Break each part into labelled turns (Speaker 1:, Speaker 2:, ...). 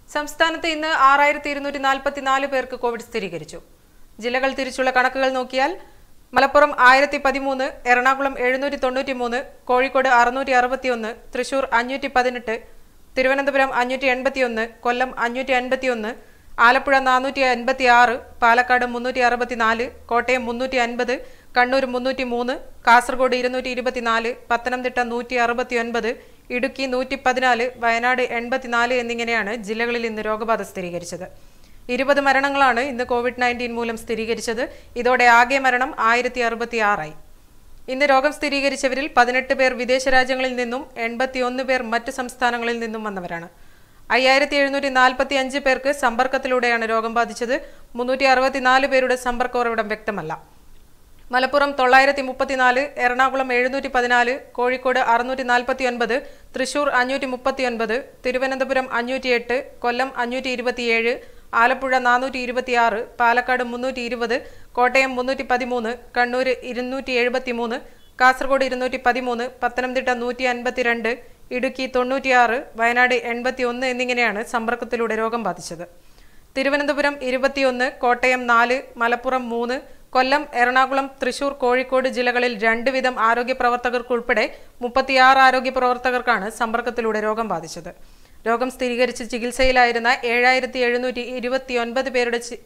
Speaker 1: സംസ്ഥാനത്ത് ഇന്ന് ആറായിരത്തി ഇരുന്നൂറ്റി നാൽപ്പത്തിനാല് പേർക്ക് കോവിഡ് സ്ഥിരീകരിച്ചു ജില്ലകൾ തിരിച്ചുള്ള കണക്കുകൾ നോക്കിയാൽ മലപ്പുറം ആയിരത്തി പതിമൂന്ന് എറണാകുളം എഴുന്നൂറ്റി തൊണ്ണൂറ്റി മൂന്ന് കോഴിക്കോട് അറുന്നൂറ്റി അറുപത്തിയൊന്ന് തൃശൂർ അഞ്ഞൂറ്റി പതിനെട്ട് തിരുവനന്തപുരം അഞ്ഞൂറ്റി എൺപത്തിയൊന്ന് കൊല്ലം അഞ്ഞൂറ്റി അൻപത്തിയൊന്ന് ആലപ്പുഴ നാനൂറ്റി അൻപത്തി ആറ് പാലക്കാട് മുന്നൂറ്റി അറുപത്തിനാല് കോട്ടയം മുന്നൂറ്റി അൻപത് കണ്ണൂർ മുന്നൂറ്റി മൂന്ന് കാസർഗോഡ് ഇരുന്നൂറ്റി ഇരുപത്തിനാല് പത്തനംതിട്ട നൂറ്റി അറുപത്തി ഒൻപത് ഇടുക്കി നൂറ്റി പതിനാല് വയനാട് എൺപത്തിനാല് എന്നിങ്ങനെയാണ് ജില്ലകളിൽ ഇന്ന് രോഗബാധ സ്ഥിരീകരിച്ചത് ഇരുപത് മരണങ്ങളാണ് ഇന്ന് കോവിഡ് നയൻറ്റീൻ മൂലം സ്ഥിരീകരിച്ചത് ഇതോടെ ആകെ മരണം ആയിരത്തി അറുപത്തി ആറായി ഇന്ന് രോഗം സ്ഥിരീകരിച്ചവരിൽ പതിനെട്ട് പേർ വിദേശ രാജ്യങ്ങളിൽ നിന്നും എൺപത്തിയൊന്ന് പേർ മറ്റ് സംസ്ഥാനങ്ങളിൽ നിന്നും വന്നവരാണ് അയ്യായിരത്തി എഴുന്നൂറ്റി നാൽപ്പത്തി അഞ്ച് പേർക്ക് സമ്പർക്കത്തിലൂടെയാണ് രോഗം ബാധിച്ചത് മുന്നൂറ്റി അറുപത്തിനാല് പേരുടെ സമ്പർക്ക ഉറവിടം വ്യക്തമല്ല മലപ്പുറം തൊള്ളായിരത്തി മുപ്പത്തിനാല് എറണാകുളം എഴുന്നൂറ്റി പതിനാല് കോഴിക്കോട് അറുന്നൂറ്റി നാൽപ്പത്തി ഒൻപത് തൃശൂർ അഞ്ഞൂറ്റി മുപ്പത്തി ഒൻപത് തിരുവനന്തപുരം അഞ്ഞൂറ്റി എട്ട് കൊല്ലം അഞ്ഞൂറ്റി ഇരുപത്തിയേഴ് ആലപ്പുഴ നാനൂറ്റി ഇരുപത്തിയാറ് പാലക്കാട് മുന്നൂറ്റി ഇരുപത് കോട്ടയം മുന്നൂറ്റി പതിമൂന്ന് കണ്ണൂർ ഇരുന്നൂറ്റി എഴുപത്തി മൂന്ന് കാസർഗോഡ് ഇരുന്നൂറ്റി പതിമൂന്ന് പത്തനംതിട്ട നൂറ്റി അൻപത്തിരണ്ട് ഇടുക്കി തൊണ്ണൂറ്റിയാറ് വയനാട് എൺപത്തി ഒന്ന് എന്നിങ്ങനെയാണ് സമ്പർക്കത്തിലൂടെ രോഗം ബാധിച്ചത് തിരുവനന്തപുരം ഇരുപത്തിയൊന്ന് കോട്ടയം നാല് മലപ്പുറം മൂന്ന് കൊല്ലം എറണാകുളം തൃശൂർ കോഴിക്കോട് ജില്ലകളിൽ രണ്ട് വീതം ആരോഗ്യ പ്രവർത്തകർക്കുൾപ്പെടെ മുപ്പത്തിയാറ് ആരോഗ്യ പ്രവർത്തകർക്കാണ് സമ്പർക്കത്തിലൂടെ രോഗം ബാധിച്ചത് രോഗം സ്ഥിരീകരിച്ച് ചികിത്സയിലായിരുന്ന ഏഴായിരത്തി എഴുന്നൂറ്റി ഇരുപത്തിയൊൻപത് പേരുടെ ചി-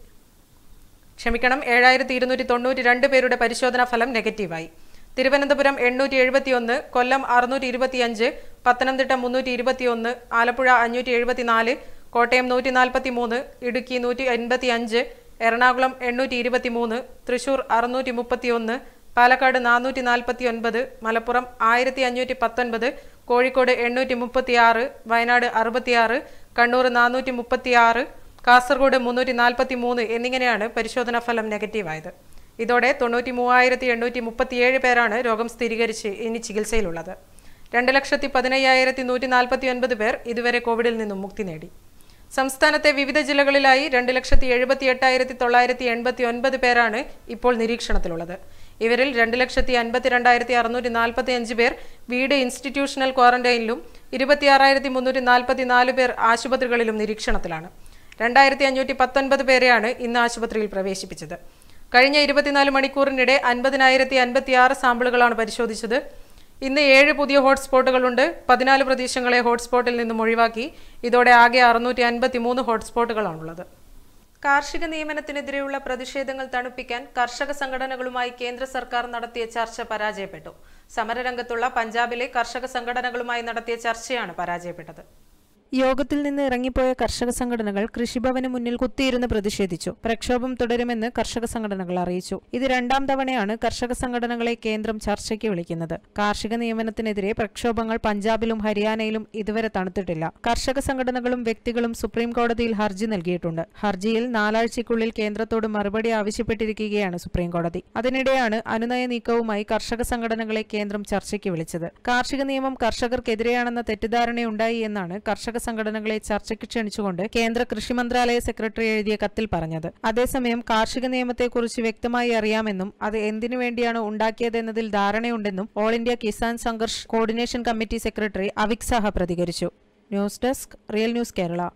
Speaker 1: ക്ഷമിക്കണം ഏഴായിരത്തി ഇരുന്നൂറ്റി തൊണ്ണൂറ്റി രണ്ട് പേരുടെ പരിശോധനാ ഫലം നെഗറ്റീവായി തിരുവനന്തപുരം എണ്ണൂറ്റി എഴുപത്തിയൊന്ന് കൊല്ലം അറുന്നൂറ്റി ഇരുപത്തിയഞ്ച് പത്തനംതിട്ട മുന്നൂറ്റി ഇരുപത്തിയൊന്ന് ആലപ്പുഴ അഞ്ഞൂറ്റി എഴുപത്തിനാല് കോട്ടയം നൂറ്റി നാൽപ്പത്തി മൂന്ന് ഇടുക്കി നൂറ്റി എൺപത്തി അഞ്ച് എറണാകുളം എണ്ണൂറ്റി ഇരുപത്തി മൂന്ന് തൃശൂർ അറുന്നൂറ്റി മുപ്പത്തിയൊന്ന് പാലക്കാട് നാനൂറ്റി നാൽപ്പത്തി ഒൻപത് മലപ്പുറം ആയിരത്തി അഞ്ഞൂറ്റി പത്തൊൻപത് കോഴിക്കോട് എണ്ണൂറ്റി മുപ്പത്തിയാറ് വയനാട് അറുപത്തിയാറ് കണ്ണൂർ നാനൂറ്റി മുപ്പത്തിയാറ് കാസർഗോഡ് മുന്നൂറ്റി നാൽപ്പത്തി മൂന്ന് എന്നിങ്ങനെയാണ് പരിശോധനാ ഫലം നെഗറ്റീവായത് ഇതോടെ തൊണ്ണൂറ്റി മൂവായിരത്തി എണ്ണൂറ്റി മുപ്പത്തിയേഴ് പേരാണ് രോഗം സ്ഥിരീകരിച്ച് ഇനി ചികിത്സയിലുള്ളത് രണ്ട് ലക്ഷത്തി പതിനയ്യായിരത്തി നൂറ്റി നാൽപ്പത്തി ഒൻപത് പേർ ഇതുവരെ കോവിഡിൽ നിന്നും മുക്തി നേടി സംസ്ഥാനത്തെ വിവിധ ജില്ലകളിലായി രണ്ട് ലക്ഷത്തി എഴുപത്തി എട്ടായിരത്തി തൊള്ളായിരത്തി എൺപത്തി ഒൻപത് പേരാണ് ഇപ്പോൾ നിരീക്ഷണത്തിലുള്ളത് ഇവരിൽ രണ്ട് ലക്ഷത്തി അൻപത്തി രണ്ടായിരത്തി അറുന്നൂറ്റി നാൽപ്പത്തി അഞ്ച് പേർ വീട് ഇൻസ്റ്റിറ്റ്യൂഷണൽ ക്വാറന്റൈനിലും ഇരുപത്തിയാറായിരത്തി മുന്നൂറ്റി നാൽപ്പത്തി നാല് പേർ ആശുപത്രികളിലും നിരീക്ഷണത്തിലാണ് രണ്ടായിരത്തി അഞ്ഞൂറ്റി പത്തൊൻപത് പേരെയാണ് ഇന്ന് ആശുപത്രിയിൽ പ്രവേശിപ്പിച്ചത് കഴിഞ്ഞ ഇരുപത്തിനാല് മണിക്കൂറിനിടെ അൻപതിനായിരത്തി അൻപത്തിയാറ് സാമ്പിളുകളാണ് പരിശോധിച്ചത് ഇന്ന് ഏഴ് പുതിയ ഹോട്ട്സ്പോട്ടുകളുണ്ട് പതിനാല് പ്രദേശങ്ങളെ ഹോട്ട്സ്പോട്ടിൽ നിന്നും ഒഴിവാക്കി ഇതോടെ ആകെ അറുന്നൂറ്റി അൻപത്തി മൂന്ന് ഹോട്ട്സ്പോട്ടുകളാണുള്ളത് കാർഷിക നിയമനത്തിനെതിരെയുള്ള പ്രതിഷേധങ്ങൾ തണുപ്പിക്കാൻ കർഷക സംഘടനകളുമായി കേന്ദ്ര സർക്കാർ നടത്തിയ ചർച്ച പരാജയപ്പെട്ടു സമരരംഗത്തുള്ള പഞ്ചാബിലെ കർഷക സംഘടനകളുമായി നടത്തിയ ചർച്ചയാണ് പരാജയപ്പെട്ടത് യോഗത്തിൽ നിന്ന് ഇറങ്ങിപ്പോയ കർഷക സംഘടനകൾ കൃഷിഭവന് മുന്നിൽ കുത്തിയിരുന്ന് പ്രതിഷേധിച്ചു പ്രക്ഷോഭം തുടരുമെന്ന് കർഷക സംഘടനകൾ അറിയിച്ചു ഇത് രണ്ടാം തവണയാണ് കർഷക സംഘടനകളെ കേന്ദ്രം ചർച്ചയ്ക്ക് വിളിക്കുന്നത് കാർഷിക നിയമനത്തിനെതിരെ പ്രക്ഷോഭങ്ങൾ പഞ്ചാബിലും ഹരിയാനയിലും ഇതുവരെ തണുത്തിട്ടില്ല കർഷക സംഘടനകളും വ്യക്തികളും സുപ്രീം കോടതിയിൽ ഹർജി നൽകിയിട്ടുണ്ട് ഹർജിയിൽ നാലാഴ്ചയ്ക്കുള്ളിൽ കേന്ദ്രത്തോട് മറുപടി ആവശ്യപ്പെട്ടിരിക്കുകയാണ് സുപ്രീം കോടതി അതിനിടെയാണ് അനുനയ നീക്കവുമായി കർഷക സംഘടനകളെ കേന്ദ്രം ചർച്ചയ്ക്ക് വിളിച്ചത് കാർഷിക നിയമം കർഷകർക്കെതിരെയാണെന്ന തെറ്റിദ്ധാരണയുണ്ടായി എന്നാണ് കർഷക സംഘടനകളെ ചർച്ചയ്ക്ക് ക്ഷണിച്ചുകൊണ്ട് കേന്ദ്ര കൃഷി മന്ത്രാലയ സെക്രട്ടറി എഴുതിയ കത്തിൽ പറഞ്ഞത് അതേസമയം കാർഷിക നിയമത്തെക്കുറിച്ച് വ്യക്തമായി അറിയാമെന്നും അത് എന്തിനു വേണ്ടിയാണ് ഉണ്ടാക്കിയതെന്നതിൽ ധാരണയുണ്ടെന്നും all India Kisan Sangharsh coordination committee secretary Avik Saha പ്രതികരിച്ചു news desk real news Kerala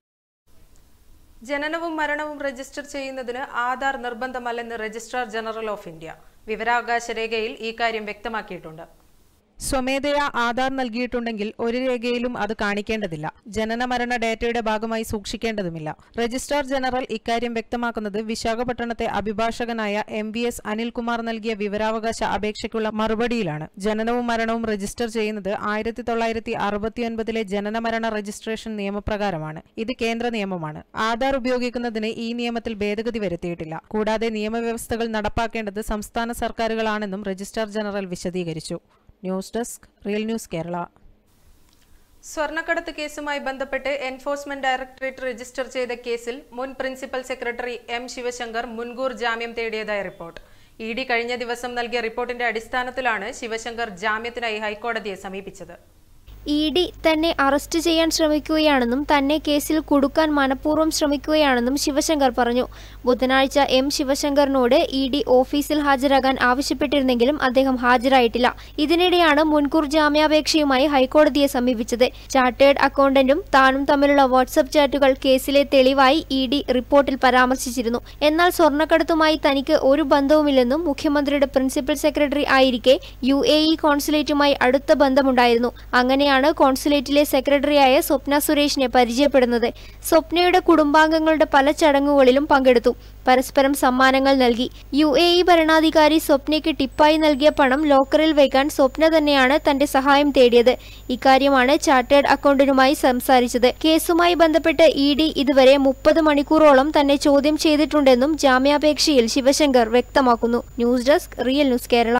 Speaker 1: ജനനവും മരണവും രജിസ്റ്റർ ചെയ്യുന്നതിന് ആധാർ നിർബന്ധമല്ലെന്ന് രജിസ്ട്രാർ ജനറൽ ഓഫ് ഇന്ത്യ വിവരാവകാശ രേഖയിൽ ഈ കാര്യം വ്യക്തമാക്കിയിട്ടുണ്ട് സ്വമേധയാ ആധാർ നൽകിയിട്ടുണ്ടെങ്കിൽ ഒരു രേഖയിലും അത് കാണിക്കേണ്ടതില്ല ജനന മരണ ഡേറ്റയുടെ ഭാഗമായി സൂക്ഷിക്കേണ്ടതുമില്ല രജിസ്ട്രാർ ജനറൽ ഇക്കാര്യം വ്യക്തമാക്കുന്നത് വിശാഖപട്ടണത്തെ അഭിഭാഷകനായ എം വി എസ് അനിൽകുമാർ നൽകിയ വിവരാവകാശ അപേക്ഷയ്ക്കുള്ള മറുപടിയിലാണ് ജനനവും മരണവും രജിസ്റ്റർ ചെയ്യുന്നത് ആയിരത്തി തൊള്ളായിരത്തി അറുപത്തിയൊൻപതിലെ ജനന മരണ രജിസ്ട്രേഷൻ നിയമപ്രകാരമാണ് ഇത് കേന്ദ്ര നിയമമാണ് ആധാർ ഉപയോഗിക്കുന്നതിന് ഈ നിയമത്തിൽ ഭേദഗതി വരുത്തിയിട്ടില്ല കൂടാതെ നിയമവ്യവസ്ഥകൾ നടപ്പാക്കേണ്ടത് സംസ്ഥാന സർക്കാരുകളാണെന്നും രജിസ്ട്രാർ ജനറൽ വിശദീകരിച്ചു news desk real news Kerala സ്വർണ്ണക്കടത്ത് കേസുമായി ബന്ധപ്പെട്ട് എൻഫോഴ്സ്മെന്റ് ഡയറക്ടറേറ്റ് രജിസ്റ്റർ ചെയ്ത കേസിൽ മുൻ പ്രിൻസിപ്പൽ സെക്രട്ടറി എം ശിവശങ്കർ മുൻകൂർ ജാമ്യം തേടിയതായി റിപ്പോർട്ട് ഇ ഡി കഴിഞ്ഞ ദിവസം നൽകിയ റിപ്പോർട്ടിന്റെ അടിസ്ഥാനത്തിലാണ് ശിവശങ്കർ ജാമ്യത്തിനായി ഹൈക്കോടതിയെ സമീപിച്ചത്
Speaker 2: ഇ ഡി തന്നെ അറസ്റ്റ് ചെയ്യാൻ ശ്രമിക്കുകയാണെന്നും തന്നെ കേസിൽ കുടുക്കാൻ മനഃപൂർവ്വം ശ്രമിക്കുകയാണെന്നും ശിവശങ്കർ പറഞ്ഞു ബുധനാഴ്ച എം ശിവശങ്കറിനോട് ഇ ഡി ഓഫീസിൽ ഹാജരാകാൻ ആവശ്യപ്പെട്ടിരുന്നെങ്കിലും അദ്ദേഹം ഹാജരായിട്ടില്ല ഇതിനിടെയാണ് മുൻകൂർ ജാമ്യാപേക്ഷയുമായി ഹൈക്കോടതിയെ സമീപിച്ചത് ചാർട്ടേഡ് അക്കൗണ്ടന്റും താനും തമ്മിലുള്ള വാട്സപ്പ് ചാറ്റുകൾ കേസിലെ തെളിവായി ഇ ഡി റിപ്പോർട്ടിൽ പരാമർശിച്ചിരുന്നു എന്നാൽ സ്വർണ്ണക്കടത്തുമായി തനിക്ക് ഒരു ബന്ധവുമില്ലെന്നും മുഖ്യമന്ത്രിയുടെ പ്രിൻസിപ്പൽ സെക്രട്ടറി ആയിരിക്കെ യു എ ഇ കോൺസുലേറ്റുമായി അടുത്ത ബന്ധമുണ്ടായിരുന്നു അങ്ങനെയാണ് കോൺസുലേറ്റിലെ സെക്രട്ടറിയായ സ്വപ്ന സുരേഷിനെ പരിചയപ്പെടുന്നത് സ്വപ്നയുടെ കുടുംബാംഗങ്ങളുടെ പല ചടങ്ങുകളിലും പങ്കെടുത്തു പരസ്പരം സമ്മാനങ്ങൾ നൽകി യു എ ഇ ഭരണാധികാരി സ്വപ്നയ്ക്ക് ടിപ്പായി നൽകിയ പണം ലോക്കറിൽ വയ്ക്കാൻ സ്വപ്ന തന്നെയാണ് തന്റെ സഹായം തേടിയത് ഇക്കാര്യമാണ് ചാർട്ടേഡ് അക്കൗണ്ടന്റുമായി സംസാരിച്ചത് കേസുമായി ബന്ധപ്പെട്ട് ഇ ഡി ഇതുവരെ മുപ്പത് മണിക്കൂറോളം തന്നെ ചോദ്യം ചെയ്തിട്ടുണ്ടെന്നും ജാമ്യാപേക്ഷയിൽ ശിവശങ്കർ വ്യക്തമാക്കുന്നു news desk real news Kerala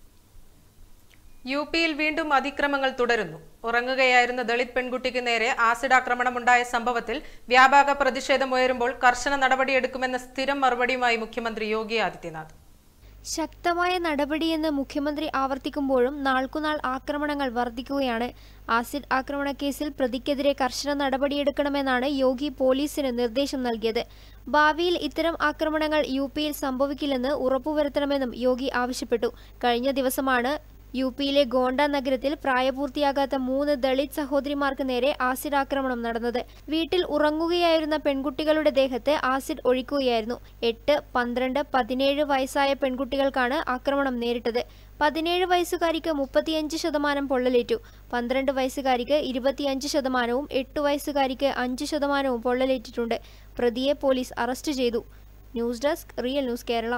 Speaker 1: U പിയിൽ വീണ്ടും അതിക്രമങ്ങൾ തുടരുന്നു ഉറങ്ങുകയായിരുന്ന ദളിത് പെൺകുട്ടിക്ക് നേരെ ആസിഡ് ആക്രമണമുണ്ടായ സംഭവത്തിൽ വ്യാപക പ്രതിഷേധമുയരുമ്പോൾ കർശന നടപടിയെടുക്കുമെന്ന സ്ഥിരം മറുപടിയുമായി മുഖ്യമന്ത്രി യോഗി ആദിത്യനാഥ്
Speaker 2: ശക്തമായ നടപടിയെന്ന് മുഖ്യമന്ത്രി ആവർത്തിക്കുമ്പോഴും നാൾക്കുനാൾ ആക്രമണങ്ങൾ വർദ്ധിക്കുകയാണ് ആസിഡ് ആക്രമണ കേസിൽ പ്രതിക്കെതിരെ കർശന നടപടിയെടുക്കണമെന്നാണ് യോഗി പോലീസിന് നിർദ്ദേശം നൽകിയത് ഭാവിയിൽ ഇത്തരം ആക്രമണങ്ങൾ യു പിയിൽ സംഭവിക്കില്ലെന്ന് ഉറപ്പുവരുത്തണമെന്നും യോഗി ആവശ്യപ്പെട്ടു കഴിഞ്ഞ ദിവസമാണ് യു പിയിലെ ഗോണ്ട നഗരത്തിൽ പ്രായപൂർത്തിയാകാത്ത മൂന്ന് ദളിത് സഹോദരിമാർക്ക് നേരെ ആസിഡ് ആക്രമണം നടന്നത് വീട്ടിൽ ഉറങ്ങുകയായിരുന്ന പെൺകുട്ടികളുടെ ദേഹത്ത് ആസിഡ് ഒഴിക്കുകയായിരുന്നു എട്ട് പന്ത്രണ്ട് പതിനേഴ് വയസ്സായ പെൺകുട്ടികൾക്കാണ് ആക്രമണം നേരിട്ടത് പതിനേഴ് വയസ്സുകാരിക്ക് മുപ്പത്തിയഞ്ച് ശതമാനം പൊള്ളലേറ്റു പന്ത്രണ്ട് വയസ്സുകാരിക്ക് ഇരുപത്തിയഞ്ച് ശതമാനവും എട്ട് വയസ്സുകാരിക്ക് അഞ്ച് ശതമാനവും പൊള്ളലേറ്റിട്ടുണ്ട് പ്രതിയെ പോലീസ് അറസ്റ്റ് ചെയ്തു news desk real news Kerala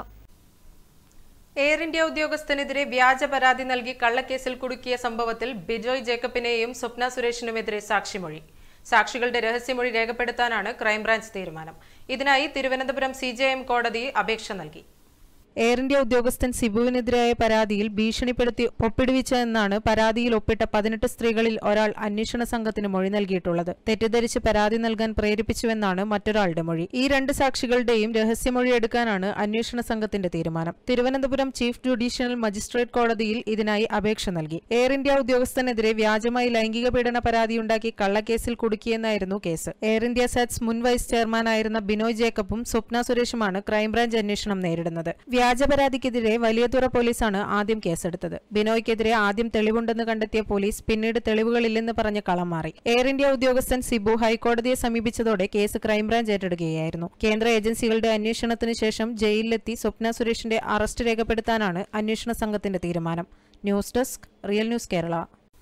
Speaker 1: Air India ഉദ്യോഗസ്ഥനെതിരെ വ്യാജ പരാതി നൽകി കള്ളക്കേസിൽ കുടുക്കിയ സംഭവത്തിൽ ബിജോയ് ജേക്കബിനെയും സ്വപ്ന സുരേഷിനുമെതിരെ സാക്ഷിമൊഴി സാക്ഷികളുടെ രഹസ്യമൊഴി രേഖപ്പെടുത്താനാണ് ക്രൈംബ്രാഞ്ച് തീരുമാനം ഇതിനായി തിരുവനന്തപുരം സി കോടതി അപേക്ഷ നൽകി എയർ ഇന്ത്യ ഉദ്യോഗസ്ഥൻ സിബുവിനെതിരായ പരാതിയിൽ ഭീഷണിപ്പെടുത്തി ഒപ്പിടുവിച്ചതെന്നാണ് പരാതിയിൽ ഒപ്പിട്ട പതിനെട്ട് സ്ത്രീകളിൽ ഒരാൾ അന്വേഷണ സംഘത്തിന് മൊഴി നൽകിയിട്ടുള്ളത് തെറ്റിദ്ധരിച്ച് പരാതി നൽകാൻ പ്രേരിപ്പിച്ചുവെന്നാണ് മറ്റൊരാളുടെ മൊഴി ഈ രണ്ട് സാക്ഷികളുടെയും രഹസ്യമൊഴി എടുക്കാനാണ് അന്വേഷണ സംഘത്തിന്റെ തീരുമാനം തിരുവനന്തപുരം ചീഫ് ജുഡീഷ്യൽ മജിസ്ട്രേറ്റ് കോടതിയിൽ ഇതിനായി അപേക്ഷ നൽകി എയർ ഇന്ത്യ ഉദ്യോഗസ്ഥനെതിരെ വ്യാജമായി ലൈംഗിക പീഡന പരാതിയുണ്ടാക്കി കള്ളക്കേസിൽ കുടുക്കിയെന്നായിരുന്നു കേസ് എയർ ഇന്ത്യ സെറ്റ്സ് മുൻ വൈസ് ചെയർമാനായിരുന്ന ബിനോയ് ജേക്കബും സ്വപ്ന സുരേഷുമാണ് ക്രൈംബ്രാഞ്ച് അന്വേഷണം നേരിടുന്നത് വ്യാജ പരാതിക്കെതിരെ വലിയതുറ പോലീസാണ് ആദ്യം കേസെടുത്തത് ബിനോയ്ക്കെതിരെ ആദ്യം തെളിവുണ്ടെന്ന് കണ്ടെത്തിയ പോലീസ് പിന്നീട് തെളിവുകളില്ലെന്ന് പറഞ്ഞ് കളം മാറി എയർ ഇന്ത്യ ഉദ്യോഗസ്ഥൻ സിബു ഹൈക്കോടതിയെ സമീപിച്ചതോടെ കേസ് ക്രൈംബ്രാഞ്ച് ഏറ്റെടുക്കുകയായിരുന്നു കേന്ദ്ര ഏജൻസികളുടെ അന്വേഷണത്തിന് ശേഷം ജയിലിലെത്തി സ്വപ്ന സുരേഷിന്റെ അറസ്റ്റ് രേഖപ്പെടുത്താനാണ് അന്വേഷണ സംഘത്തിന്റെ തീരുമാനം news desk real news Kerala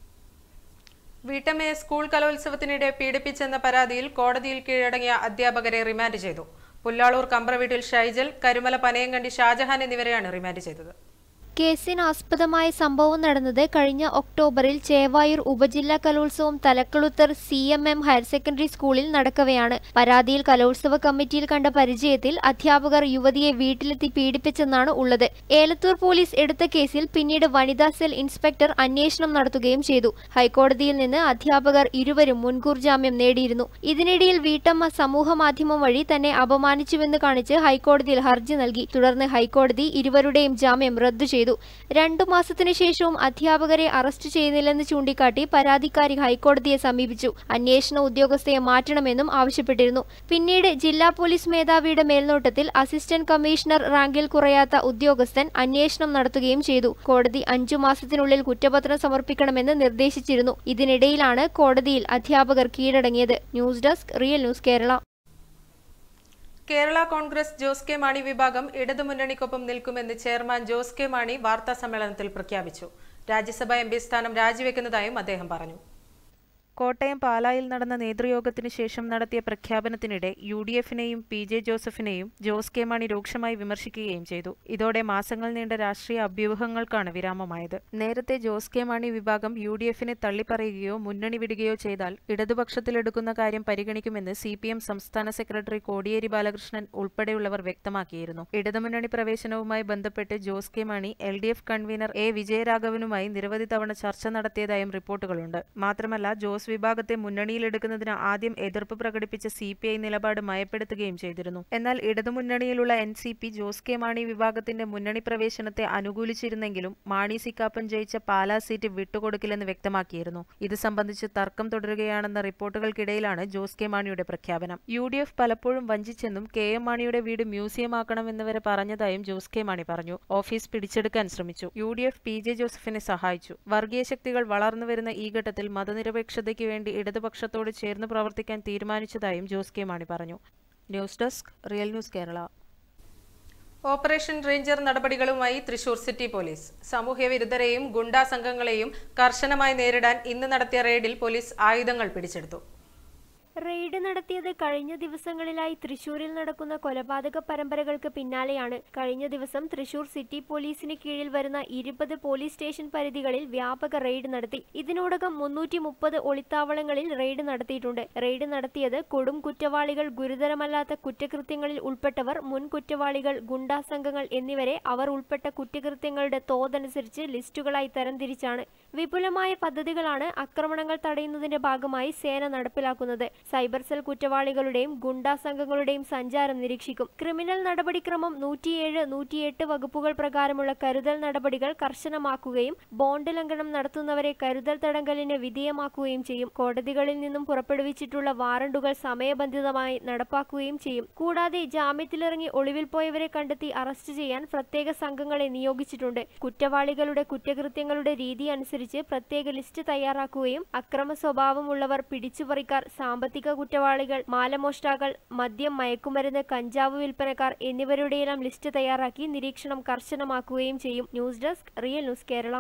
Speaker 1: വീട്ടമ്മയെ സ്കൂൾ കലോത്സവത്തിനിടെ പീഡിപ്പിച്ചെന്ന പരാതിയിൽ കോടതിയിൽ കീഴടങ്ങിയ അധ്യാപകരെ റിമാൻഡ് ചെയ്തു പുല്ലാളൂർ കമ്പ്രവീട്ടിൽ ഷൈജൽ കരുമല പനയങ്കണ്ടി ഷാജഹാൻ എന്നിവരെയാണ് റിമാൻഡ് ചെയ്തത്
Speaker 2: കേസിനാസ്പദമായ സംഭവം നടന്നത് കഴിഞ്ഞ ഒക്ടോബറിൽ ചേവായൂർ ഉപജില്ലാ കലോത്സവം Thalakkulathur C M M higher secondary സ്കൂളിൽ നടക്കവെയാണ് പരാതിയിൽ കലോത്സവ കമ്മിറ്റിയിൽ കണ്ട പരിചയത്തിൽ അധ്യാപകർ യുവതിയെ വീട്ടിലെത്തി പീഡിപ്പിച്ചെന്നാണ് ഉള്ളത് ഏലത്തൂർ പോലീസ് എടുത്ത കേസിൽ പിന്നീട് വനിതാ സെൽ ഇൻസ്പെക്ടർ അന്വേഷണം നടത്തുകയും ചെയ്തു ഹൈക്കോടതിയിൽ നിന്ന് അധ്യാപകർ ഇരുവരും മുൻകൂർ ജാമ്യം നേടിയിരുന്നു ഇതിനിടയിൽ വീട്ടമ്മ സമൂഹ മാധ്യമം വഴി തന്നെ അപമാനിച്ചുവെന്ന് കാണിച്ച് ഹൈക്കോടതിയിൽ ഹർജി നൽകി തുടർന്ന് ഹൈക്കോടതി ഇരുവരുടെയും ജാമ്യം റദ്ദു ചെയ്തു രണ്ടു മാസത്തിനു ശേഷവും അധ്യാപകരെ അറസ്റ്റ് ചെയ്യുന്നില്ലെന്ന് ചൂണ്ടിക്കാട്ടി പരാതിക്കാരി ഹൈക്കോടതിയെ സമീപിച്ചു അന്വേഷണ ഉദ്യോഗസ്ഥയെ മാറ്റണമെന്നും ആവശ്യപ്പെട്ടിരുന്നു പിന്നീട് ജില്ലാ പോലീസ് മേധാവിയുടെ മേൽനോട്ടത്തിൽ അസിസ്റ്റന്റ് കമ്മീഷണർ റാങ്കിൽ കുറയാത്ത ഉദ്യോഗസ്ഥൻ അന്വേഷണം നടത്തുകയും ചെയ്തു കോടതി അഞ്ചു മാസത്തിനുള്ളിൽ കുറ്റപത്രം സമർപ്പിക്കണമെന്ന് നിർദ്ദേശിച്ചിരുന്നു ഇതിനിടയിലാണ് കോടതിയിൽ അധ്യാപകർ കീഴടങ്ങിയത് news desk real news Kerala
Speaker 1: Kerala Congress Jose K Mani വിഭാഗം ഇടതുമുന്നണിക്കൊപ്പം നിൽക്കുമെന്ന് ചെയർമാൻ ജോസ് കെ മാണി വാർത്താ സമ്മേളനത്തിൽ പ്രഖ്യാപിച്ചു രാജ്യസഭാ എം പി സ്ഥാനം രാജിവെക്കുന്നതായും അദ്ദേഹം പറഞ്ഞു കോട്ടയം പാലായിൽ നടന്ന നേതൃയോഗത്തിന് ശേഷം നടത്തിയ പ്രഖ്യാപനത്തിനിടെ യു ഡി എഫിനെയും പി ജെ ജോസഫിനെയും ജോസ് കെ മാണി രൂക്ഷമായി വിമർശിക്കുകയും ചെയ്തു ഇതോടെ മാസങ്ങൾ നീണ്ട രാഷ്ട്രീയ അഭ്യൂഹങ്ങൾക്കാണ് വിരാമമായത് നേരത്തെ ജോസ് കെ മാണി വിഭാഗം യു ഡി എഫിനെ തള്ളിപ്പറയുകയോ മുന്നണി വിടുകയോ ചെയ്താൽ ഇടതുപക്ഷത്തിലെടുക്കുന്ന കാര്യം പരിഗണിക്കുമെന്ന് സി പി എം സംസ്ഥാന സെക്രട്ടറി കോടിയേരി ബാലകൃഷ്ണൻ ഉൾപ്പെടെയുള്ളവർ വ്യക്തമാക്കിയിരുന്നു ഇടതുമുന്നണി പ്രവേശനവുമായി ബന്ധപ്പെട്ട് Jose K Mani L D F convener A വിജയരാഘവനുമായി നിരവധി തവണ ചർച്ച നടത്തിയതായും റിപ്പോർട്ടുകളുണ്ട് മാത്രമല്ല ജോസ് ജോസ് വിഭാഗത്തെ മുന്നണിയിലെടുക്കുന്നതിന് ആദ്യം എതിർപ്പ് പ്രകടിപ്പിച്ച സി പി ഐ നിലപാട് മയപ്പെടുത്തുകയും ചെയ്തിരുന്നു എന്നാൽ ഇടതുമുന്നണിയിലുള്ള N C P Jose K Mani വിഭാഗത്തിന്റെ മുന്നണി പ്രവേശനത്തെ അനുകൂലിച്ചിരുന്നെങ്കിലും മാണി സി കാപ്പൻ ജയിച്ച പാലാ സീറ്റ് വിട്ടുകൊടുക്കില്ലെന്ന് വ്യക്തമാക്കിയിരുന്നു ഇത് സംബന്ധിച്ച് തർക്കം തുടരുകയാണെന്ന റിപ്പോർട്ടുകൾക്കിടയിലാണ് ജോസ് കെ മാണിയുടെ പ്രഖ്യാപനം യു ഡി എഫ് പലപ്പോഴും വഞ്ചിച്ചെന്നും കെ എം മാണിയുടെ വീട് മ്യൂസിയമാക്കണമെന്ന് വരെ പറഞ്ഞതായും ജോസ് കെ മാണി പറഞ്ഞു ഓഫീസ് പിടിച്ചെടുക്കാൻ ശ്രമിച്ചു U D F P J ജോസഫിനെ സഹായിച്ചു വർഗീയ ശക്തികൾ വളർന്നു വരുന്ന ഈ ഘട്ടത്തിൽ മതനിരപേക്ഷതയ്ക്ക് വേണ്ടി ഇടതുപക്ഷത്തോട് ചേർന്ന് പ്രവർത്തിക്കാൻ തീരുമാനിച്ചതായും ജോസ് കെ മാണി പറഞ്ഞു news desk real news Kerala operation ranger നടപടികളുമായി തൃശൂർ സിറ്റി പോലീസ് സാമൂഹ്യ വിരുദ്ധരെയും ഗുണ്ടാ സംഘങ്ങളെയും കർശനമായി നേരിടാൻ ഇന്ന് നടത്തിയ റെയ്ഡിൽ പോലീസ് ആയുധങ്ങൾ പിടിച്ചെടുത്തു
Speaker 2: റെയ്ഡ് നടത്തിയത് കഴിഞ്ഞ ദിവസങ്ങളിലായി തൃശൂരിൽ നടക്കുന്ന കൊലപാതക പരമ്പരകൾക്ക് പിന്നാലെയാണ് കഴിഞ്ഞ ദിവസം തൃശൂർ സിറ്റി പോലീസിന് കീഴിൽ വരുന്ന ഇരുപത് പോലീസ് സ്റ്റേഷൻ പരിധികളിൽ വ്യാപക റെയ്ഡ് നടത്തി ഇതിനോടകം മുന്നൂറ്റി മുപ്പത് ഒളിത്താവളങ്ങളിൽ റെയ്ഡ് നടത്തിയിട്ടുണ്ട് റെയ്ഡ് നടത്തിയത് കൊടും കുറ്റവാളികൾ ഗുരുതരമല്ലാത്ത കുറ്റകൃത്യങ്ങളിൽ ഉൾപ്പെട്ടവർ മുൻ കുറ്റവാളികൾ ഗുണ്ടാ സംഘങ്ങൾ എന്നിവരെ അവർ ഉൾപ്പെട്ട കുറ്റകൃത്യങ്ങളുടെ തോതനുസരിച്ച് ലിസ്റ്റുകളായി തരംതിരിച്ചാണ് വിപുലമായ പദ്ധതികളാണ് ആക്രമണങ്ങൾ തടയുന്നതിന്റെ ഭാഗമായി സേന നടപ്പിലാക്കുന്നത് സൈബർ സെൽ കുറ്റവാളികളുടെയും ഗുണ്ടാ സംഘങ്ങളുടെയും സഞ്ചാരം നിരീക്ഷിക്കും ക്രിമിനൽ നടപടിക്രമം നൂറ്റിയേഴ് നൂറ്റിയെട്ട് വകുപ്പുകൾ പ്രകാരമുള്ള കരുതൽ നടപടികൾ കർശനമാക്കുകയും ബോണ്ട് ലംഘനം നടത്തുന്നവരെ കരുതൽ തടങ്കലിന് വിധേയമാക്കുകയും ചെയ്യും കോടതികളിൽ നിന്നും പുറപ്പെടുവിച്ചിട്ടുള്ള വാറണ്ടുകൾ സമയബന്ധിതമായി നടപ്പാക്കുകയും ചെയ്യും കൂടാതെ ജാമ്യത്തിലിറങ്ങി ഒളിവിൽ പോയവരെ കണ്ടെത്തി അറസ്റ്റ് ചെയ്യാൻ പ്രത്യേക സംഘങ്ങളെ നിയോഗിച്ചിട്ടുണ്ട് കുറ്റവാളികളുടെ കുറ്റകൃത്യങ്ങളുടെ രീതി അനുസരിച്ച് പ്രത്യേക ലിസ്റ്റ് തയ്യാറാക്കുകയും അക്രമ സ്വഭാവമുള്ളവർ പിടിച്ചുപറിക്കാർ സാമ്പത്തിക കുറ്റവാളികൾ മാലമോഷ്ടാക്കൾ മദ്യം മയക്കുമരുന്ന് കഞ്ചാവ് വിൽപ്പനക്കാർ എന്നിവരുടെയെല്ലാം ലിസ്റ്റ് തയ്യാറാക്കി നിരീക്ഷണം കർശനമാക്കുകയും ചെയ്യും news desk real news Kerala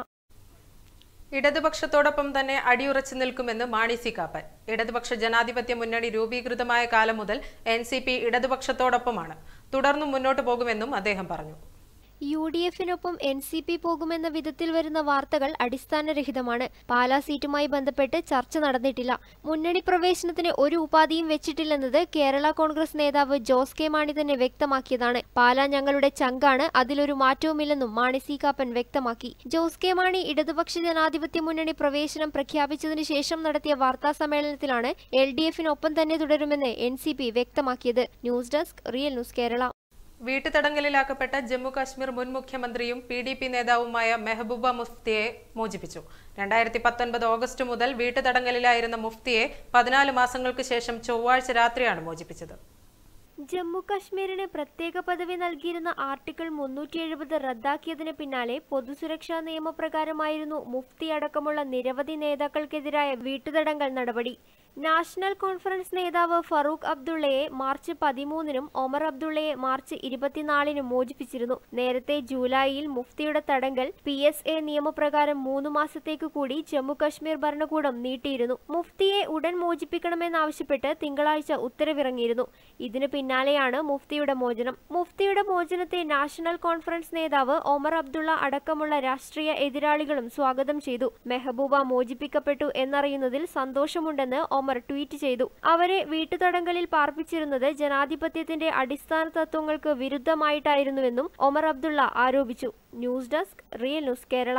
Speaker 1: ഇടതുപക്ഷത്തോടൊപ്പം തന്നെ അടിയുറച്ചു നിൽക്കുമെന്ന് മാണി സി കാപ്പൻ ഇടതുപക്ഷ ജനാധിപത്യ മുന്നണി രൂപീകൃതമായ കാലം മുതൽ എൻ സി പി ഇടതുപക്ഷത്തോടൊപ്പമാണ് തുടർന്നും മുന്നോട്ടു പോകുമെന്നും അദ്ദേഹം പറഞ്ഞു
Speaker 2: യു ഡി എഫിനൊപ്പം എൻ സി പി പോകുമെന്ന വിധത്തിൽ വരുന്ന വാർത്തകൾ അടിസ്ഥാനരഹിതമാണ് പാലാ സീറ്റുമായി ബന്ധപ്പെട്ട് ചർച്ച നടന്നിട്ടില്ല മുന്നണി പ്രവേശനത്തിന് ഒരു ഉപാധിയും വെച്ചിട്ടില്ലെന്നത് കേരള കോൺഗ്രസ് നേതാവ് ജോസ് കെ മാണി തന്നെ വ്യക്തമാക്കിയതാണ് പാലാ ഞങ്ങളുടെ ചങ്കാണ് അതിലൊരു മാറ്റവുമില്ലെന്നും മാണി സി കാപ്പൻ വ്യക്തമാക്കി ജോസ് കെ മാണി ഇടതുപക്ഷ ജനാധിപത്യ മുന്നണി പ്രവേശനം പ്രഖ്യാപിച്ചതിനു ശേഷം നടത്തിയ വാർത്താ സമ്മേളനത്തിലാണ് എൽ ഡി എഫിനൊപ്പം തന്നെ തുടരുമെന്ന് എൻ സി പി വ്യക്തമാക്കിയത് news desk real news Kerala
Speaker 1: വീട്ടുതടങ്കലിലാക്കപ്പെട്ട ജമ്മു കാശ്മീർ മുൻ മുഖ്യമന്ത്രിയും പി ഡി പി നേതാവുമായ മെഹബൂബ മുഫ്തിയെ മോചിപ്പിച്ചു രണ്ടായിരത്തി പത്തൊൻപത് ഓഗസ്റ്റ് മുതൽ വീട്ടുതടങ്കലിലായിരുന്ന മുഫ്തിയെ പതിനാല് മാസങ്ങൾക്ക് ശേഷം ചൊവ്വാഴ്ച രാത്രിയാണ് മോചിപ്പിച്ചത്
Speaker 2: ജമ്മു കശ്മീരിന് പ്രത്യേക പദവി നൽകിയിരുന്ന ആർട്ടിക്കിൾ മുന്നൂറ്റി എഴുപത് റദ്ദാക്കിയതിന് പിന്നാലെ പൊതുസുരക്ഷാ നിയമപ്രകാരമായിരുന്നു മുഫ്തി അടക്കമുള്ള നിരവധി നേതാക്കൾക്കെതിരായ വീട്ടുതടങ്കൽ നടപടി നാഷണൽ കോൺഫറൻസ് നേതാവ് ഫറൂഖ് അബ്ദുള്ളയെ മാർച്ച് പതിമൂന്നിനും ഒമർ അബ്ദുള്ളയെ മാർച്ച് ഇരുപത്തിനാലിനും മോചിപ്പിച്ചിരുന്നു നേരത്തെ ജൂലൈയിൽ മുഫ്തിയുടെ തടങ്കൽ പി എസ് എ നിയമപ്രകാരം മൂന്ന് മാസത്തേക്ക് കൂടി ജമ്മു കശ്മീർ ഭരണകൂടം നീട്ടിയിരുന്നു മുഫ്തിയെ ഉടൻ മോചിപ്പിക്കണമെന്നാവശ്യപ്പെട്ട് തിങ്കളാഴ്ച ഉത്തരവിറങ്ങിയിരുന്നു ഇതിനു പിന്നാലെയാണ് മുഫ്തിയുടെ മോചനം മുഫ്തിയുടെ മോചനത്തെ നാഷണൽ കോൺഫറൻസ് നേതാവ് ഒമർ അബ്ദുള്ള അടക്കമുള്ള രാഷ്ട്രീയ എതിരാളികളും സ്വാഗതം ചെയ്തു മെഹബൂബ മോചിപ്പിക്കപ്പെട്ടു എന്നറിയുന്നതിൽ സന്തോഷമുണ്ടെന്ന് ഒമർ ട്വീറ്റ് ചെയ്തു അവരെ വീട്ടുതടങ്കലിൽ പാർപ്പിച്ചിരുന്നത് ജനാധിപത്യത്തിന്റെ അടിസ്ഥാന തത്വങ്ങൾക്ക് വിരുദ്ധമായിട്ടായിരുന്നുവെന്നും ഒമർ അബ്ദുള്ള ആരോപിച്ചു news desk real news Kerala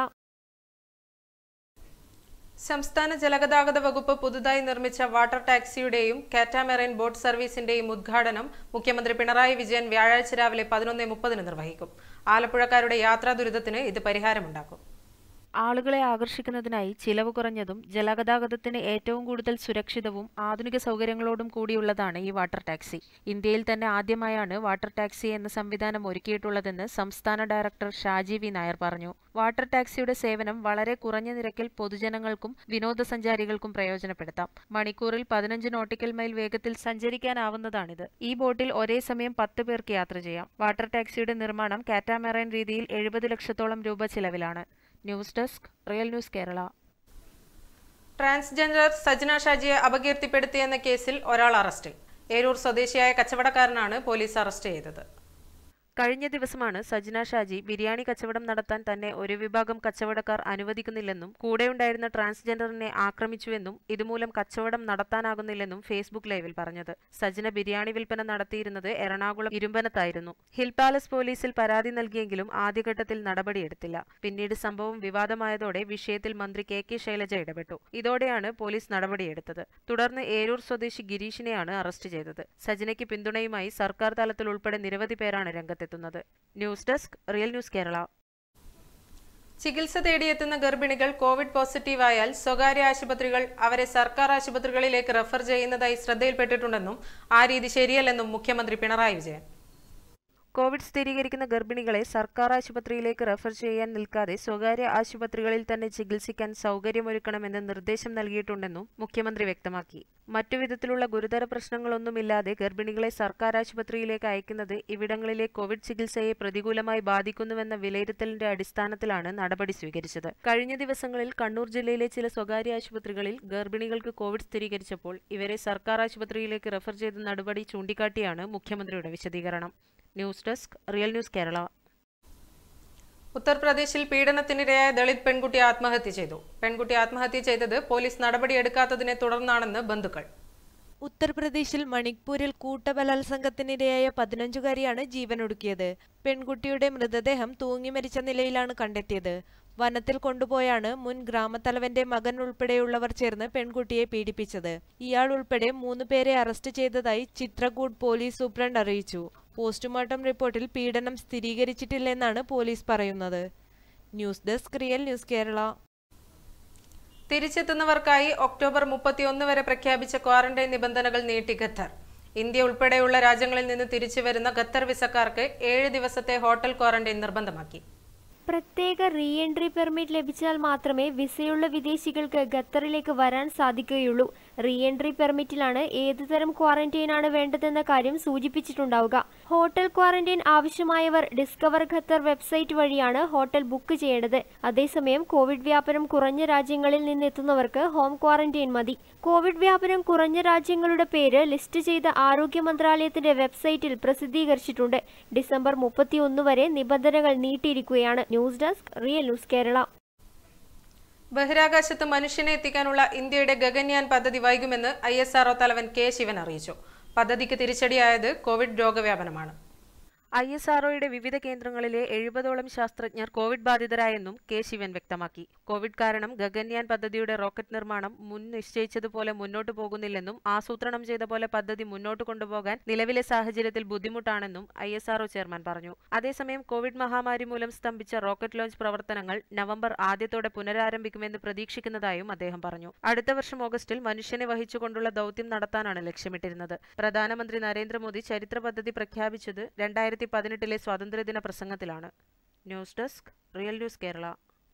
Speaker 1: സംസ്ഥാന ജലഗതാഗത വകുപ്പ് പുതുതായി നിർമ്മിച്ച വാട്ടർ ടാക്സിയുടെയും കാറ്റാമെറൈൻ ബോട്ട് സർവീസിന്റെയും ഉദ്ഘാടനം മുഖ്യമന്ത്രി പിണറായി വിജയൻ വ്യാഴാഴ്ച രാവിലെ പതിനൊന്ന് മുപ്പതിന് നിർവഹിക്കും ആലപ്പുഴക്കാരുടെ യാത്രാ ദുരിതത്തിന് ഇത് പരിഹാരമുണ്ടാക്കും ആളുകളെ ആകർഷിക്കുന്നതിനായി ചിലവ് കുറഞ്ഞതും ജലഗതാഗതത്തിന് ഏറ്റവും കൂടുതൽ സുരക്ഷിതവും ആധുനിക സൗകര്യങ്ങളോടും കൂടിയുള്ളതാണ് ഈ വാട്ടർ ടാക്സി ഇന്ത്യയിൽ തന്നെ ആദ്യമായാണ് വാട്ടർ ടാക്സി എന്ന സംവിധാനം ഒരുക്കിയിട്ടുള്ളതെന്ന് സംസ്ഥാന ഡയറക്ടർ ഷാജി വി നായർ പറഞ്ഞു വാട്ടർ ടാക്സിയുടെ സേവനം വളരെ കുറഞ്ഞ നിരക്കിൽ പൊതുജനങ്ങൾക്കും വിനോദസഞ്ചാരികൾക്കും പ്രയോജനപ്പെടുത്താം മണിക്കൂറിൽ പതിനഞ്ച് നോട്ടിക്കൽ മൈൽ വേഗത്തിൽ സഞ്ചരിക്കാനാവുന്നതാണിത് ഈ ബോട്ടിൽ ഒരേ സമയം പത്ത് പേർക്ക് യാത്ര ചെയ്യാം വാട്ടർ ടാക്സിയുടെ നിർമ്മാണം കാറ്റാമെറൈൻ രീതിയിൽ എഴുപത് ലക്ഷത്തോളം രൂപ ചിലവിലാണ് news desk real news Kerala transgender Sajna ഷാജിയെ അപകീർത്തിപ്പെടുത്തിയെന്ന കേസിൽ ഒരാൾ അറസ്റ്റിൽ ഏരൂർ സ്വദേശിയായ കച്ചവടക്കാരനാണ് പോലീസ് അറസ്റ്റ് ചെയ്തത്
Speaker 3: കഴിഞ്ഞ ദിവസമാണ് സജ്ന ഷാജി ബിരിയാണി കച്ചവടം നടത്താൻ തന്നെ ഒരു വിഭാഗം കച്ചവടക്കാർ അനുവദിക്കുന്നില്ലെന്നും കൂടെയുണ്ടായിരുന്ന ട്രാൻസ്ജെൻഡറിനെ ആക്രമിച്ചുവെന്നും ഇതുമൂലം കച്ചവടം നടത്താനാകുന്നില്ലെന്നും ഫേസ്ബുക്ക് ലൈവിൽ പറഞ്ഞത് സജ്ന ബിരിയാണി വിൽപ്പന നടത്തിയിരുന്നത് എറണാകുളം ഇരുമ്പനത്തായിരുന്നു ഹിൽ പാലസ് പോലീസിൽ പരാതി നൽകിയെങ്കിലും ആദ്യഘട്ടത്തിൽ നടപടിയെടുത്തില്ല പിന്നീട് സംഭവം വിവാദമായതോടെ വിഷയത്തിൽ മന്ത്രി കെ കെ ശൈലജ ഇടപെട്ടു ഇതോടെയാണ് പോലീസ് നടപടിയെടുത്തത് തുടർന്ന് ഏരൂർ സ്വദേശി ഗിരീഷിനെയാണ് അറസ്റ്റ് ചെയ്തത് സജ്നയ്ക്ക് പിന്തുണയുമായി സർക്കാർ തലത്തിൽ ഉൾപ്പെടെ നിരവധി പേരാണ് രംഗത്തെത്തുന്നത് news desk real news Kerala
Speaker 1: ചികിത്സ തേടിയെത്തുന്ന ഗർഭിണികൾ കോവിഡ് പോസിറ്റീവായാൽ സ്വകാര്യ ആശുപത്രികൾ അവരെ സർക്കാർ ആശുപത്രികളിലേക്ക് റെഫർ ചെയ്യുന്നതായി ശ്രദ്ധയിൽപ്പെട്ടിട്ടുണ്ടെന്നും ആ രീതി ശരിയല്ലെന്നും മുഖ്യമന്ത്രി പിണറായി വിജയൻ
Speaker 3: കോവിഡ് സ്ഥിരീകരിക്കുന്ന ഗർഭിണികളെ സർക്കാർ ആശുപത്രിയിലേക്ക് റെഫർ ചെയ്യാൻ നിൽക്കാതെ സ്വകാര്യ ആശുപത്രികളിൽ തന്നെ ചികിത്സിക്കാൻ സൗകര്യമൊരുക്കണമെന്ന് നിർദ്ദേശം നൽകിയിട്ടുണ്ടെന്നും മുഖ്യമന്ത്രി വ്യക്തമാക്കി മറ്റു വിധത്തിലുള്ള ഗുരുതര പ്രശ്നങ്ങളൊന്നുമില്ലാതെ ഗർഭിണികളെ സർക്കാർ ആശുപത്രിയിലേക്ക് അയക്കുന്നത് ഇവിടങ്ങളിലെ കോവിഡ് ചികിത്സയെ പ്രതികൂലമായി ബാധിക്കുന്നുവെന്ന വിലയിരുത്തലിന്റെ അടിസ്ഥാനത്തിലാണ് നടപടി സ്വീകരിച്ചത് കഴിഞ്ഞ ദിവസങ്ങളിൽ കണ്ണൂർ ജില്ലയിലെ ചില സ്വകാര്യ ആശുപത്രികളിൽ ഗർഭിണികൾക്ക് കോവിഡ് സ്ഥിരീകരിച്ചപ്പോൾ ഇവരെ സർക്കാർ ആശുപത്രിയിലേക്ക് റെഫർ ചെയ്ത നടപടി ചൂണ്ടിക്കാട്ടിയാണ് മുഖ്യമന്ത്രിയുടെ വിശദീകരണം news desk real news Kerala
Speaker 1: ഉത്തർപ്രദേശിൽ പീഡനത്തിനിരയായ ദളിത് പെൺകുട്ടി ആത്മഹത്യ ചെയ്തു പെൺകുട്ടി ആത്മഹത്യ ചെയ്തത് പോലീസ് നടപടിയെടുക്കാത്തതിനെ തുടർന്നാണെന്ന് ബന്ധുക്കൾ
Speaker 4: ഉത്തർപ്രദേശിൽ മണിക്പൂരിൽ കൂട്ടബലാത്സംഗത്തിനിരയായ പതിനഞ്ചുകാരിയാണ് ജീവനൊടുക്കിയത് പെൺകുട്ടിയുടെ മൃതദേഹം തൂങ്ങി മരിച്ച നിലയിലാണ് കണ്ടെത്തിയത് വനത്തിൽ കൊണ്ടുപോയാണ് മുൻ ഗ്രാമത്തലവന്റെ മകൻ ഉൾപ്പെടെയുള്ളവർ ചേർന്ന് പെൺകുട്ടിയെ പീഡിപ്പിച്ചത് ഇയാൾ ഉൾപ്പെടെ മൂന്ന് പേരെ അറസ്റ്റ് ചെയ്തതായി ചിത്രകൂട് പോലീസ് സൂപ്രണ്ട് അറിയിച്ചു പോസ്റ്റ്മോർട്ടം റിപ്പോർട്ടിൽ പീഡനം സ്ഥിരീകരിച്ചിട്ടില്ലെന്നാണ് പോലീസ് പറയുന്നത് news desk real news Kerala
Speaker 1: തിരിച്ചെത്തുന്നവർക്കായി ഒക്ടോബർ മുപ്പത്തിയൊന്ന് വരെ പ്രഖ്യാപിച്ച ക്വാറന്റൈൻ നിബന്ധനകൾ നീട്ടി ഖത്തർ ഇന്ത്യ ഉൾപ്പെടെയുള്ള രാജ്യങ്ങളിൽ നിന്ന് തിരിച്ചു വരുന്ന ഖത്തർ വിസക്കാർക്ക് ഏഴ് ദിവസത്തെ ഹോട്ടൽ ക്വാറന്റൈൻ നിർബന്ധമാക്കി
Speaker 2: പ്രത്യേക റീ എൻട്രി പെർമിറ്റ് ലഭിച്ചാൽ മാത്രമേ വിസയുള്ള വിദേശികൾക്ക് ഖത്തറിലേക്ക് വരാൻ സാധിക്കുകയുള്ളൂ റീ എൻട്രി പെർമിറ്റിലാണ് ഏതുതരം ക്വാറന്റൈനാണ് വേണ്ടതെന്ന കാര്യം സൂചിപ്പിച്ചിട്ടുണ്ടാവുക ഹോട്ടൽ ക്വാറന്റൈൻ ആവശ്യമായവർ ഡിസ്കവർ ഖത്തർ വെബ്സൈറ്റ് വഴിയാണ് ഹോട്ടൽ ബുക്ക് ചെയ്യേണ്ടത് അതേസമയം കോവിഡ് വ്യാപനം കുറഞ്ഞ രാജ്യങ്ങളിൽ നിന്നെത്തുന്നവർക്ക് ഹോം ക്വാറന്റൈൻ മതി കോവിഡ് വ്യാപനം കുറഞ്ഞ രാജ്യങ്ങളുടെ പേര് ലിസ്റ്റ് ചെയ്ത ആരോഗ്യ മന്ത്രാലയത്തിന്റെ വെബ്സൈറ്റിൽ പ്രസിദ്ധീകരിച്ചിട്ടുണ്ട് ഡിസംബർ മുപ്പത്തിയൊന്ന് വരെ നിബന്ധനകൾ നീട്ടിയിരിക്കുകയാണ് news desk real news Kerala
Speaker 1: ബഹിരാകാശത്ത് മനുഷ്യനെ എത്തിക്കാനുള്ള ഇന്ത്യയുടെ ഗഗൻയാൻ പദ്ധതി വൈകുമെന്ന് ഐ എസ് ആർഒ തലവൻ കെ ശിവൻ അറിയിച്ചു പദ്ധതിക്ക് തിരിച്ചടിയായത് കോവിഡ് രോഗവ്യാപനമാണ്
Speaker 3: ഐ എസ് ആർഒയുടെ വിവിധ കേന്ദ്രങ്ങളിലെ എഴുപതോളം ശാസ്ത്രജ്ഞർ കോവിഡ് ബാധിതരായെന്നും കെ ശിവൻ വ്യക്തമാക്കി കോവിഡ് കാരണം ഗഗൻയാൻ പദ്ധതിയുടെ റോക്കറ്റ് നിർമ്മാണം മുൻ നിശ്ചയിച്ചതുപോലെ മുന്നോട്ടു പോകുന്നില്ലെന്നും ആസൂത്രണം ചെയ്ത പോലെ പദ്ധതി മുന്നോട്ട് കൊണ്ടുപോകാൻ നിലവിലെ സാഹചര്യത്തിൽ ബുദ്ധിമുട്ടാണെന്നും ഐ എസ് ആർഒ ചെയർമാൻ പറഞ്ഞു അതേസമയം കോവിഡ് മഹാമാരി മൂലം സ്തംഭിച്ച റോക്കറ്റ് ലോഞ്ച് പ്രവർത്തനങ്ങൾ നവംബർ ആദ്യത്തോടെ പുനരാരംഭിക്കുമെന്ന് പ്രതീക്ഷിക്കുന്നതായും അദ്ദേഹം പറഞ്ഞു അടുത്ത വർഷം ഓഗസ്റ്റിൽ മനുഷ്യനെ വഹിച്ചുകൊണ്ടുള്ള ദൗത്യം നടത്താനാണ് ലക്ഷ്യമിട്ടിരുന്നത് പ്രധാനമന്ത്രി നരേന്ദ്രമോദി ചരിത്ര പദ്ധതി പ്രഖ്യാപിച്ചത് രണ്ടായിരത്തി പതിനെട്ടിലെ സ്വാതന്ത്ര്യദിന പ്രസംഗത്തിലാണ് news desk real news Kerala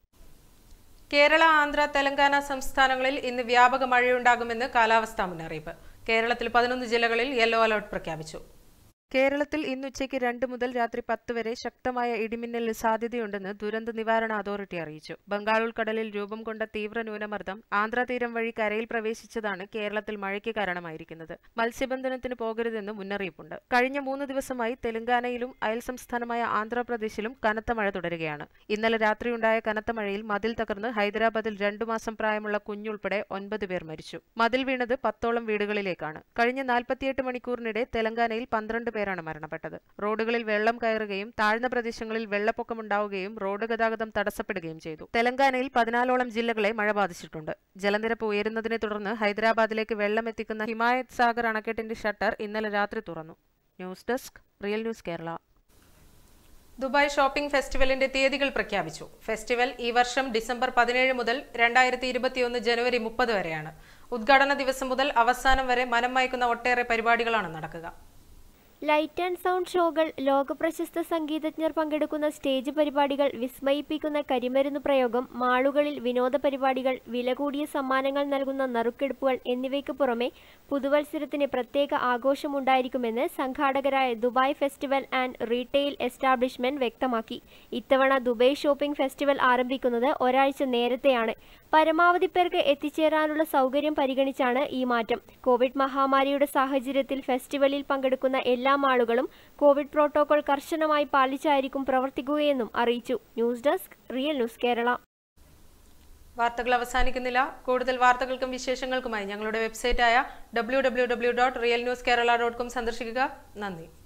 Speaker 1: Kerala Andhra Telangana സംസ്ഥാനങ്ങളിൽ ഇന്ന് വ്യാപക മഴയുണ്ടാകുമെന്ന് കാലാവസ്ഥാ മുന്നറിയിപ്പ് കേരളത്തിൽ പതിനൊന്ന് ജില്ലകളിൽ യെല്ലോ അലർട്ട് പ്രഖ്യാപിച്ചു
Speaker 3: കേരളത്തിൽ ഇന്നുച്ചയ്ക്ക് രണ്ട് മുതൽ രാത്രി പത്ത് വരെ ശക്തമായ ഇടിമിന്നലിന് സാധ്യതയുണ്ടെന്ന് ദുരന്ത നിവാരണ അതോറിറ്റി അറിയിച്ചു ബംഗാൾ ഉൾക്കടലിൽ രൂപം കൊണ്ട തീവ്ര ന്യൂനമർദ്ദം ആന്ധ്രാതീരം വഴി കരയിൽ പ്രവേശിച്ചതാണ് കേരളത്തിൽ മഴയ്ക്ക് കാരണമായിരിക്കുന്നത് മത്സ്യബന്ധനത്തിന് പോകരുതെന്ന് മുന്നറിയിപ്പുണ്ട് കഴിഞ്ഞ മൂന്ന് ദിവസമായി തെലങ്കാനയിലും അയൽ സംസ്ഥാനമായ ആന്ധ്രാപ്രദേശിലും കനത്ത മഴ തുടരുകയാണ് ഇന്നലെ രാത്രിയുണ്ടായ കനത്ത മഴയിൽ മതിൽ തകർന്ന് ഹൈദരാബാദിൽ രണ്ടു മാസം പ്രായമുള്ള കുഞ്ഞുൾപ്പെടെ ഒൻപത് പേർ മരിച്ചു മതിൽ വീണത് പത്തോളം വീടുകളിലേക്കാണ് കഴിഞ്ഞ നാൽപ്പത്തിയെട്ട് മണിക്കൂറിനിടെ തെലങ്കാനയിൽ പന്ത്രണ്ട് പേരാണ് മരണപ്പെട്ടത് റോഡുകളിൽ വെള്ളം കയറുകയും താഴ്ന്ന പ്രദേശങ്ങളിൽ വെള്ളപ്പൊക്കമുണ്ടാവുകയും റോഡ് ഗതാഗതം തടസ്സപ്പെടുകയും ചെയ്തു തെലങ്കാനയിൽ പതിനാലോളം ജില്ലകളെ മഴ ബാധിച്ചിട്ടുണ്ട് ജലനിരപ്പ് ഉയരുന്നതിനെ തുടർന്ന് ഹൈദരാബാദിലേക്ക് വെള്ളം എത്തിക്കുന്ന ഹിമായത് സാഗർ അണക്കെട്ടിന്റെ ഷട്ടർ ഇന്നലെ രാത്രി തുറന്നു news desk real news Kerala
Speaker 1: Dubai shopping ഫെസ്റ്റിവലിന്റെ തീയതികൾ പ്രഖ്യാപിച്ചു ഫെസ്റ്റിവൽ ഈ വർഷം ഡിസംബർ പതിനേഴ് മുതൽ രണ്ടായിരത്തി ഇരുപത്തിയൊന്ന് ജനുവരി മുപ്പത് വരെയാണ് ഉദ്ഘാടന ദിവസം മുതൽ അവസാനം വരെ മനം മയക്കുന്ന ഒട്ടേറെ പരിപാടികളാണ് നടക്കുക
Speaker 2: ലൈറ്റ് ആൻഡ് സൗണ്ട് ഷോകൾ ലോകപ്രശസ്ത സംഗീതജ്ഞർ പങ്കെടുക്കുന്ന സ്റ്റേജ് പരിപാടികൾ വിസ്മയിപ്പിക്കുന്ന കരിമരുന്ന് പ്രയോഗം മാളുകളിൽ വിനോദ പരിപാടികൾ വില കൂടിയ സമ്മാനങ്ങൾ നൽകുന്ന നറുക്കെടുപ്പുകൾ എന്നിവയ്ക്ക് പുറമെ പുതുവത്സരത്തിന് പ്രത്യേക ആഘോഷമുണ്ടായിരിക്കുമെന്ന് സംഘാടകരായ Dubai festival and retail establishment വ്യക്തമാക്കി ഇത്തവണ ദുബായ് ഷോപ്പിംഗ് ഫെസ്റ്റിവൽ ആരംഭിക്കുന്നത് ഒരാഴ്ച നേരത്തെയാണ് പരമാവധി പേർക്ക് എത്തിച്ചേരാനുള്ള സൗകര്യം പരിഗണിച്ചാണ് ഈ മാറ്റം കോവിഡ് മഹാമാരിയുടെ സാഹചര്യത്തിൽ ഫെസ്റ്റിവലിൽ പങ്കെടുക്കുന്ന എല്ലാ എല്ലാ മാളുകളും കോവിഡ് പ്രോട്ടോകോൾ കർശനമായി പാലിച്ചായിരിക്കും പ്രവർത്തിക്കുകയെന്നും അറിയിച്ചു news desk real news Kerala
Speaker 1: വാർത്തകൾ അവസാനിക്കുന്നില്ല കൂടുതൽ വാർത്തകൾക്കും വിശേഷങ്ങൾക്കുമായി ഞങ്ങളുടെ വെബ്സൈറ്റായ W W W dot real news Kerala dot com സന്ദർശിക്കുക നന്ദി